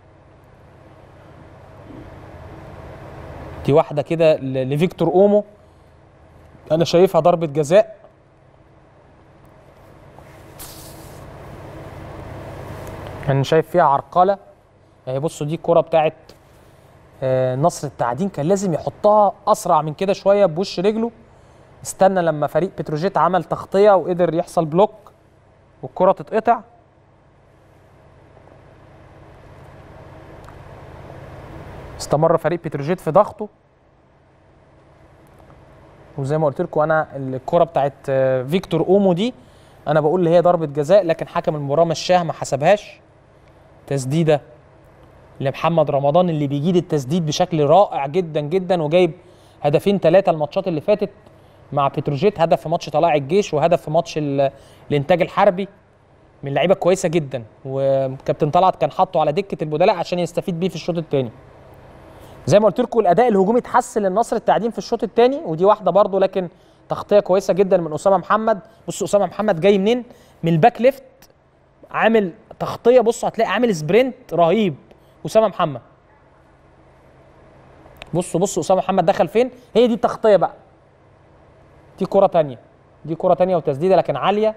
دي واحده كده ل- لفيكتور اومو انا شايفها ضربه جزاء انا شايف فيها عرقله اهي بصوا دي الكره بتاعت آه، نصر التعدين كان لازم يحطها اسرع من كده شويه بوش رجله استنى لما فريق بتروجيت عمل تغطيه وقدر يحصل بلوك والكره تتقطع استمر فريق بتروجيت في ضغطه وزي ما قلت لكم انا الكره بتاعت آه، فيكتور اومو دي انا بقول اللي هي ضربه جزاء لكن حكم المباراه مشاها ما حسبهاش تسديده لمحمد رمضان اللي بيجيد التسديد بشكل رائع جدا جدا وجايب هدفين ثلاثه الماتشات اللي فاتت مع بتروجيت هدف في ماتش طلائع الجيش وهدف في ماتش ال- الانتاج الحربي من لعيبه كويسه جدا وكابتن طلعت كان حاطه على دكه البدلاء عشان يستفيد بيه في الشوط الثاني زي ما قلت لكم الاداء الهجومي اتحسن للنصر التعدين في الشوط الثاني ودي واحده برضو لكن تغطيه كويسه جدا من اسامه محمد بص اسامه محمد جاي منين من الباك ليفت عامل تغطيه بص هتلاقي عامل سبرنت رهيب اسامه محمد بصوا بصوا اسامه محمد دخل فين هي دي التغطيه بقى دي كره تانية دي كره تانية وتسديده لكن عاليه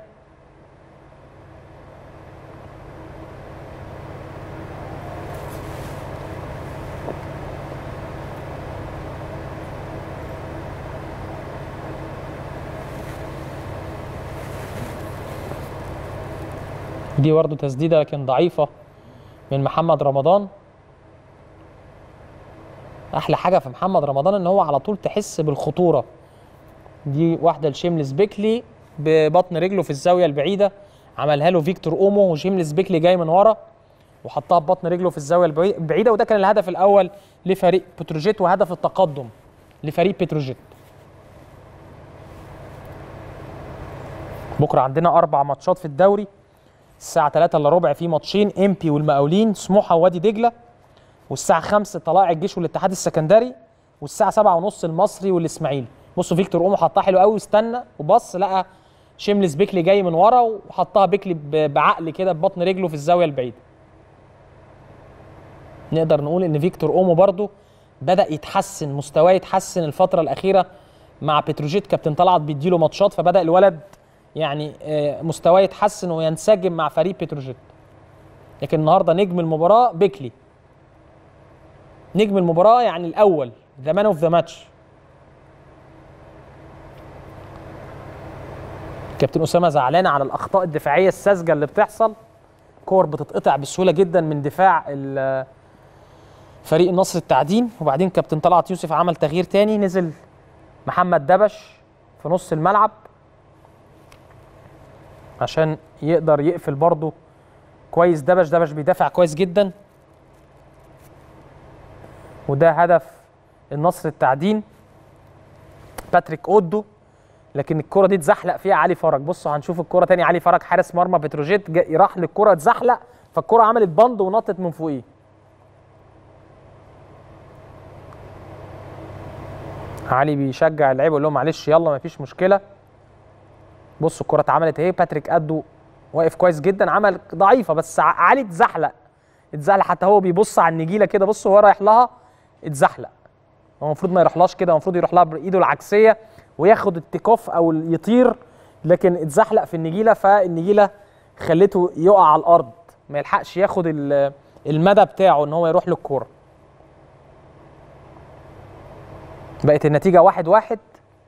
دي برضه تسديده لكن ضعيفه من محمد رمضان احلى حاجه في محمد رمضان ان هو على طول تحس بالخطوره دي واحده لشيملس بيكلي ببطن رجله في الزاويه البعيده عملها له فيكتور اومو وشيملس بيكلي جاي من ورا وحطها ببطن رجله في الزاويه البعي- البعيده وده كان الهدف الاول لفريق بتروجيت وهدف التقدم لفريق بتروجيت بكره عندنا اربع ماتشات في الدوري الساعه 3 الا ربع في ماتشين امبي والمقاولين سموحه ووادي دجله والساعه 5 طلائع الجيش والاتحاد السكندري والساعه 7 ونص المصري والاسماعيلي بصوا فيكتور اومو حطها حلو قوي واستنى وبص لقى شيمليس بيكلي جاي من ورا وحطها بيكلي ب- بعقل كده ببطن رجله في الزاويه البعيده نقدر نقول ان فيكتور اومو برضو بدا يتحسن مستواه يتحسن الفتره الاخيره مع بتروجيت كابتن طلعت بيديله ماتشات فبدا الولد يعني آه، مستواه يتحسن وينسجم مع فريق بتروجيت لكن النهارده نجم المباراه بيكلي نجم المباراه يعني الاول ذا مان اوف ذا ماتش كابتن اسامه زعلان على الاخطاء الدفاعيه الساذجه اللي بتحصل كور بتتقطع بسهوله جدا من دفاع ال- فريق النصر التعدين وبعدين كابتن طلعت يوسف عمل تغيير تاني نزل محمد دبش في نص الملعب عشان يقدر يقفل برضه كويس دبش دبش بيدافع كويس جدا وده هدف النصر التعدين باتريك اودو لكن الكرة دي اتزحلق فيها علي فرج بصوا هنشوف الكرة تاني علي فرج حارس مرمى بتروجيت جا- راح للكرة اتزحلق فالكرة عملت بند ونطت من فوقيه علي بيشجع اللعيبه يقول لهم معلش يلا مفيش مشكله بصوا الكره اتعملت اهي باتريك ادو واقف كويس جدا عمل ضعيفه بس ع- علي اتزحلق اتزحلق حتى هو بيبص على النجيله كده بصوا هو رايح لها اتزحلق هو المفروض ما يروحلاش كده هو المفروض يروح لها بايده العكسيه وياخد التيكوف او ال- يطير لكن اتزحلق في النجيله فالنجيله خلته يقع على الارض ما يلحقش ياخد ال- المدى بتاعه ان هو يروح للكوره بقت النتيجة واحد واحد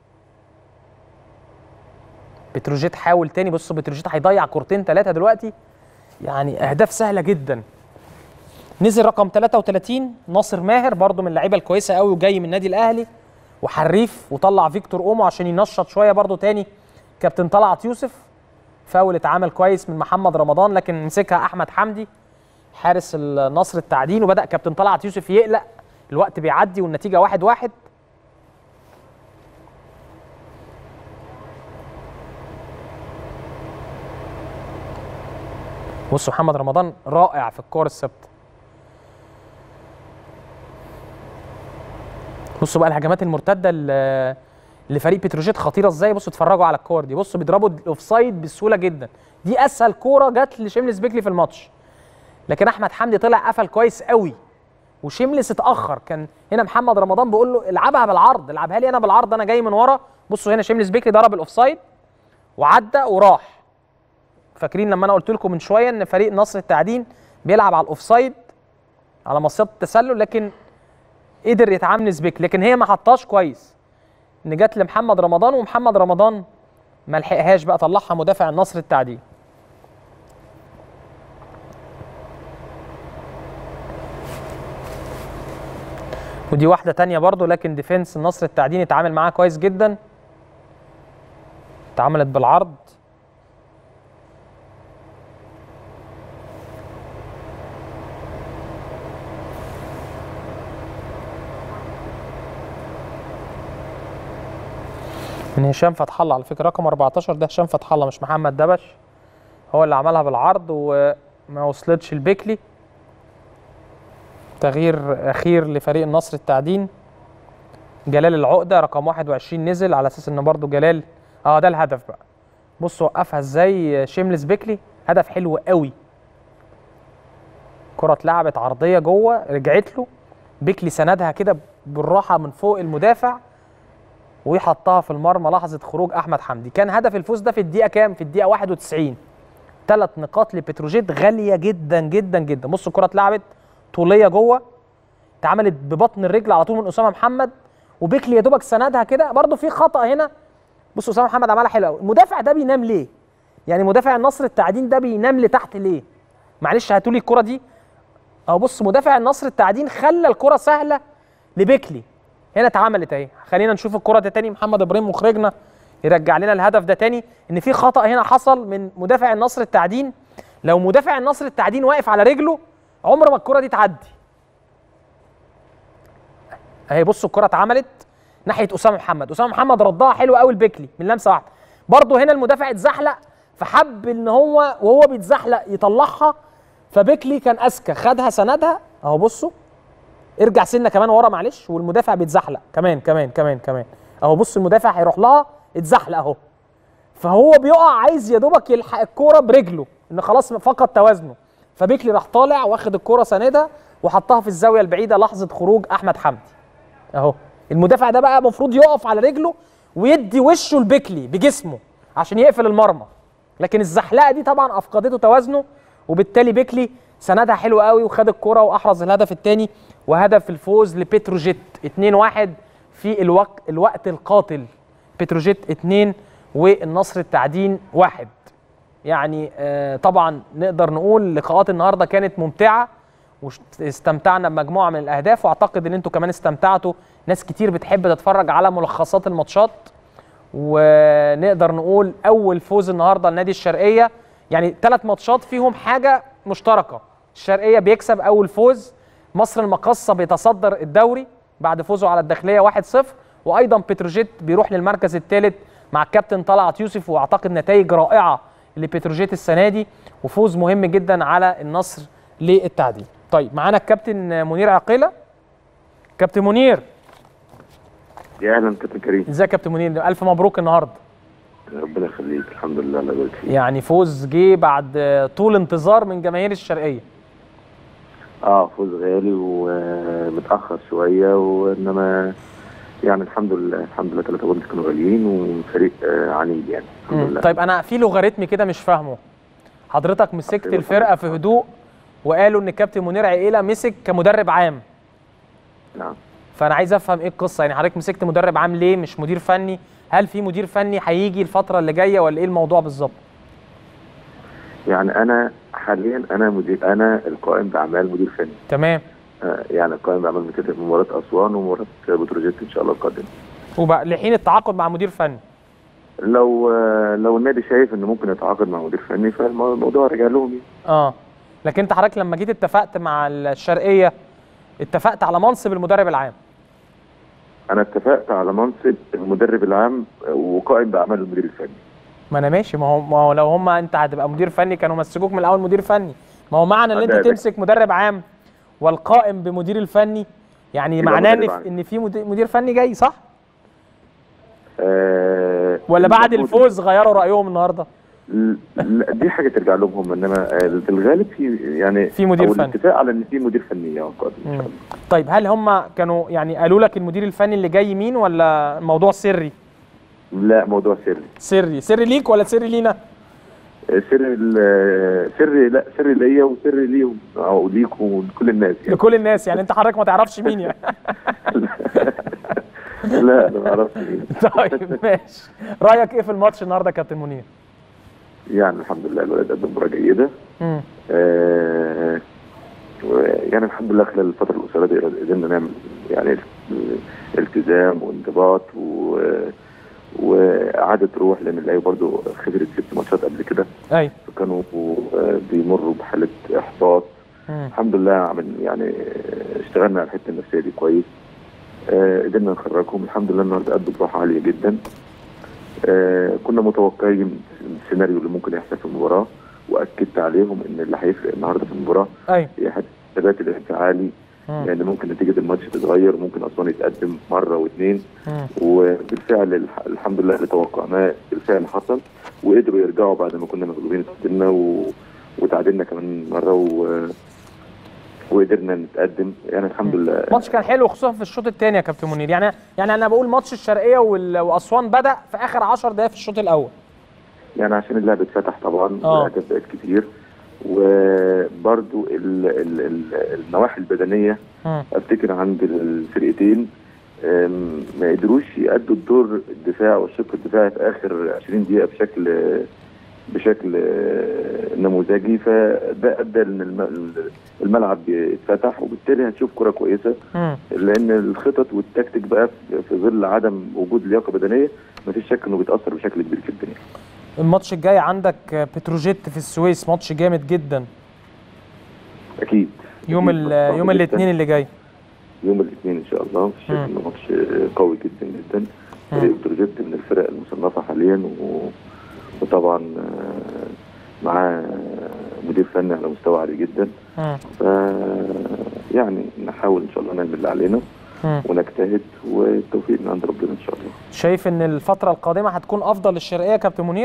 بتروجيت حاول تاني بصوا بتروجيت هيضيع كورتين ثلاثة دلوقتي يعني أهداف سهلة جدا نزل رقم 33 ناصر ماهر برضو من اللعيبة الكويسة قوي وجاي من النادي الأهلي وحريف وطلع فيكتور أومو عشان ينشط شوية برضو تاني كابتن طلعت يوسف فاول اتعامل كويس من محمد رمضان لكن مسكها أحمد حمدي حارس النصر التعدين وبدأ كابتن طلعت يوسف يقلق الوقت بيعدي والنتيجة واحد واحد بصوا محمد رمضان رائع في الكور الثابته بصوا بقى الهجمات المرتده ل- لفريق بتروجيت خطيره ازاي بصوا اتفرجوا على الكور دي بصوا بيضربوا الاوفسايد بسهوله جدا دي اسهل كوره جت لشملس بيكلي في الماتش لكن احمد حمدي طلع قفل كويس قوي وشملس اتاخر كان هنا محمد رمضان بيقول له العبها بالعرض العبها لي انا بالعرض انا جاي من ورا بصوا هنا شملس بيكلي ضرب الاوفسايد وعدى وراح فاكرين لما انا قلت لكم من شويه ان فريق نصر التعدين بيلعب على الاوفسايد على مصيده التسلل لكن قدر يتعامل سبيك لكن هي ما حطاش كويس ان جت لمحمد رمضان ومحمد رمضان ما لحقهاش بقى طلعها مدافع النصر التعدين ودي واحدة تانية برضو لكن ديفنس النصر التعدين اتعامل معاها كويس جدا اتعملت بالعرض من هشام فتح الله على فكره رقم 14 ده هشام فتح الله مش محمد دبش هو اللي عملها بالعرض وما وصلتش البيكلي تغيير اخير لفريق النصر التعدين جلال العقده رقم 21 نزل على اساس ان برضو جلال اه ده الهدف بقى بصوا وقفها ازاي شيملس بيكلي هدف حلو قوي كرة اتلعبت عرضية جوه رجعت له بيكلي سندها كده بالراحة من فوق المدافع ويحطها في المرمى لحظه خروج احمد حمدي كان هدف الفوز ده في الدقيقه كام في الدقيقه 91 ثلاث نقاط لبتروجيت غاليه جدا جدا جدا بصوا الكره اتلعبت طوليه جوه اتعملت ببطن الرجل على طول من اسامه محمد وبيكلي يا دوبك سندها كده برده في خطا هنا بصوا اسامه محمد عملها حلو قوي المدافع ده بينام ليه يعني مدافع النصر التعدين ده بينام لتحت ليه معلش هاتوا لي الكره دي اهو بص مدافع النصر التعدين خلى الكره سهله لبيكلي هنا اتعملت اهي خلينا نشوف الكره دي تاني محمد ابراهيم مخرجنا يرجع لنا الهدف ده تاني ان في خطا هنا حصل من مدافع النصر التعدين لو مدافع النصر التعدين واقف على رجله عمر ما الكره دي تعدي اهي بصوا الكره اتعملت ناحيه اسامه محمد اسامه محمد ردها حلو قوي البيكلي من لمسه واحده برضه هنا المدافع اتزحلق فحب ان هو وهو بيتزحلق يطلعها فبيكلي كان اذكى خدها سندها اهو بصوا ارجع سنه كمان ورا معلش والمدافع بيتزحلق كمان كمان كمان كمان اهو بص المدافع هيروح لها اتزحلق اهو فهو بيقع عايز يا دوبك يلحق الكوره برجله ان خلاص فقد توازنه فبيكلي راح طالع واخد الكوره ساندها وحطها في الزاويه البعيده لحظه خروج احمد حمدي اهو المدافع ده بقى المفروض يقف على رجله ويدي وشه لبيكلي بجسمه عشان يقفل المرمى لكن الزحلقه دي طبعا افقدته توازنه وبالتالي بيكلي سندها حلو قوي وخد الكرة واحرز الهدف الثاني وهدف الفوز لبتروجيت 2-1 في الوقت الوقت القاتل بتروجيت 2 والنصر التعدين 1 يعني آه طبعا نقدر نقول لقاءات النهارده كانت ممتعه واستمتعنا بمجموعه من الاهداف واعتقد ان انتوا كمان استمتعتوا ناس كتير بتحب تتفرج على ملخصات الماتشات ونقدر نقول اول فوز النهارده لنادي الشرقيه يعني ثلاث ماتشات فيهم حاجه مشتركه الشرقيه بيكسب اول فوز مصر المقصه بيتصدر الدوري بعد فوزه على الداخليه 1-0 وايضا بتروجيت بيروح للمركز الثالث مع الكابتن طلعت يوسف واعتقد نتائج رائعه لبتروجيت السنه دي وفوز مهم جدا على النصر للتعديل طيب معانا الكابتن منير عقيله كابتن منير يا اهلا كابتن كريم ازيك يا كابتن منير الف مبروك النهارده ربنا يخليك الحمد لله الله يبارك فيك يعني فوز جه بعد طول انتظار من جماهير الشرقيه اه فوز غالي ومتاخر شويه وانما يعني الحمد لله الحمد لله ثلاثة بونت كانوا غاليين وفريق آه عنيد يعني الحمد مم. لله طيب انا في لوغاريتم كده مش فاهمه حضرتك مسكت أيوة. الفرقه في هدوء وقالوا ان الكابتن منير عقيله مسك كمدرب عام نعم فانا عايز افهم ايه القصه يعني حضرتك مسكت مدرب عام ليه مش مدير فني هل في مدير فني هيجي الفتره اللي جايه ولا ايه الموضوع بالظبط يعني انا حاليا انا مدير انا القائم باعمال مدير فني تمام آه يعني القائم باعمال مدير مباراه اسوان ومباراه بتروجيت ان شاء الله القادمه وبقى لحين التعاقد مع مدير فني لو آه لو النادي شايف انه ممكن يتعاقد مع مدير فني فالموضوع رجع لهم يعني. اه لكن انت حضرتك لما جيت اتفقت مع الشرقيه اتفقت على منصب المدرب العام انا اتفقت على منصب المدرب العام وقائم باعمال المدير الفني ما انا ماشي ما هو ما هو لو هم انت هتبقى مدير فني كانوا مسكوك من الاول مدير فني ما هو معنى ان انت ده- ده- تمسك مدرب عام والقائم بمدير الفني يعني يبقى معناه ان مدرب عام. ان في مدير مدير فني جاي صح آه ولا بعد المفروض- الفوز غيروا رايهم النهارده لا دي حاجه ترجع لهم هم انما آه، في الغالب في يعني في مدير أو فني. الاتفاق على ان في مدير فني اه قادم ان مم. شاء الله طيب هل هم كانوا يعني قالوا لك المدير الفني اللي جاي مين ولا موضوع سري لا موضوع سري سري سري ليك ولا سري لينا آه، سر ال- سر لا سر ليا وسر ليهم او ليكم ولكل الناس يعني لكل الناس يعني انت حضرتك ما تعرفش مين يعني لا انا ما اعرفش مين. طيب ماشي رايك ايه في الماتش النهارده يا كابتن منير يعني الحمد لله الولد قدم مباراه جيده مم. آه، يعني الحمد لله خلال الفترة القصيرة دي قدرنا نعمل يعني التزام وانضباط و وإعادة روح لأن اللعيبة برضه خسرت ست ماتشات قبل كده ايوه فكانوا آه، بيمروا بحالة إحباط مم. الحمد لله عمل يعني آه، اشتغلنا على الحتة النفسية دي كويس آه، قدرنا نخرجهم الحمد لله النهارده أدوا بروح عالية جدا آه، كنا متوقعين السيناريو اللي ممكن يحصل في المباراة وأكدت عليهم إن اللي هيفرق النهارده في المباراة ايوه هي حته الثبات الانفعالي مم. لان ممكن نتيجه الماتش تتغير ممكن اسوان يتقدم مره واثنين مم. وبالفعل الح- الحمد لله اللي توقعناه بالفعل حصل وقدروا يرجعوا بعد ما كنا مغلوبين اتقدمنا و... وتعادلنا كمان مره و... وقدرنا نتقدم يعني الحمد لله الماتش كان حلو خصوصا في الشوط الثاني يا كابتن منير يعني يعني انا بقول ماتش الشرقيه وال- واسوان بدا في اخر 10 دقائق في الشوط الاول يعني عشان اللعب اتفتح طبعا آه. والاهداف بقت كتير وبرضو ال... ال... ال... النواحي البدنيه مم. افتكر عند الفرقتين أم، ما قدروش يأدوا الدور الدفاع والشق الدفاعي في اخر 20 دقيقه بشكل بشكل آه، نموذجي فده ادى ان الم- الملعب اتفتح وبالتالي هتشوف كره كويسه مم. لان الخطط والتكتيك بقى في- في ظل عدم وجود لياقه بدنيه مفيش شك انه بيتاثر بشكل كبير جدا يعني. الماتش الجاي عندك بتروجيت في السويس ماتش جامد جدا اكيد يوم أكيد. ال صعب يوم جداً. الاثنين اللي جاي يوم الاثنين ان شاء الله شايف مم. انه ماتش قوي جدا جدا مم. فريق بتروجيت من الفرق المصنفه حاليا و... وطبعا آه، معاه مدير فني على مستوى عالي جدا مم. ف يعني نحاول ان شاء الله نعمل اللي علينا مم. ونجتهد والتوفيق من عند ربنا ان شاء الله شايف ان الفتره القادمه هتكون افضل للشرقيه يا كابتن منير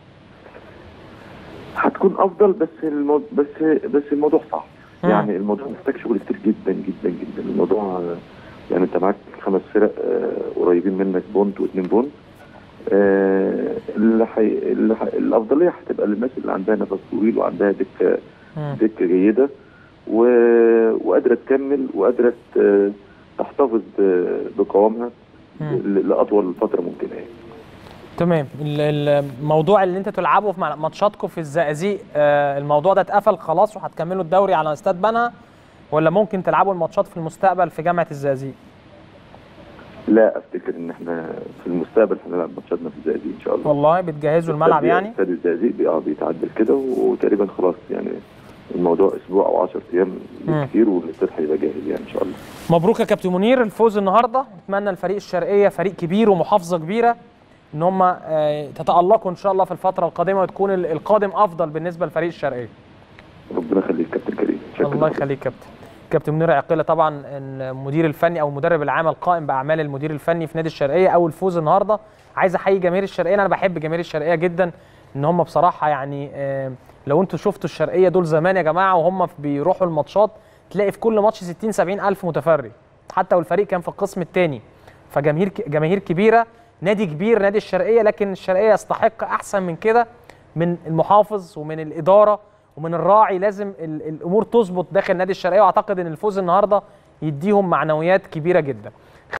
هتكون افضل بس المو... بس بس الموضوع صعب مم. يعني الموضوع محتاج شغل كتير جدا جدا جدا الموضوع آه، يعني انت معاك خمس فرق آه، قريبين منك بونت واثنين بونت آه، اللي حي... اللي ح... الافضليه هتبقى للناس اللي عندها نفس طويل وعندها دكه مم. دكه جيده و... وقادره تكمل وقادره ت- تحتفظ ب- بقوامها مم. ل- لاطول فتره ممكنه يعني. تمام ال- الموضوع اللي انت تلعبوا في مع- ماتشاتكم في الزقازيق آه، الموضوع ده اتقفل خلاص وهتكملوا الدوري على استاد بنها ولا ممكن تلعبوا الماتشات في المستقبل في جامعه الزقازيق لا افتكر ان احنا في المستقبل هنلعب ماتشاتنا في الزقازيق ان شاء الله والله بتجهزوا الملعب يعني استاد الزقازيق بي- اه بيتعدل كده وتقريبا خلاص يعني الموضوع اسبوع او 10 ايام مم. بالكثير والاستاد هيبقى جاهز يعني ان شاء الله مبروك يا كابتن منير الفوز النهارده اتمنى الفريق الشرقيه فريق كبير ومحافظه كبيره ان هم تتالقوا ان شاء الله في الفتره القادمه وتكون ال- القادم افضل بالنسبه للفريق الشرقيه ربنا يخليك كابتن كريم شكراً الله لك. يخليك كابتن كابتن منير عقيله طبعا المدير الفني او المدرب العام القائم باعمال المدير الفني في نادي الشرقيه اول فوز النهارده عايز احيي جماهير الشرقيه انا بحب جماهير الشرقيه جدا ان هم بصراحه يعني آه، لو انتوا شفتوا الشرقيه دول زمان يا جماعه وهم بيروحوا الماتشات تلاقي في كل ماتش 60 70 الف متفرج حتى والفريق كان في القسم الثاني فجماهير جماهير كبيره نادي كبير نادي الشرقيه لكن الشرقيه يستحق احسن من كده من المحافظ ومن الاداره ومن الراعي لازم ال- الامور تظبط داخل نادي الشرقيه واعتقد ان الفوز النهارده يديهم معنويات كبيره جدا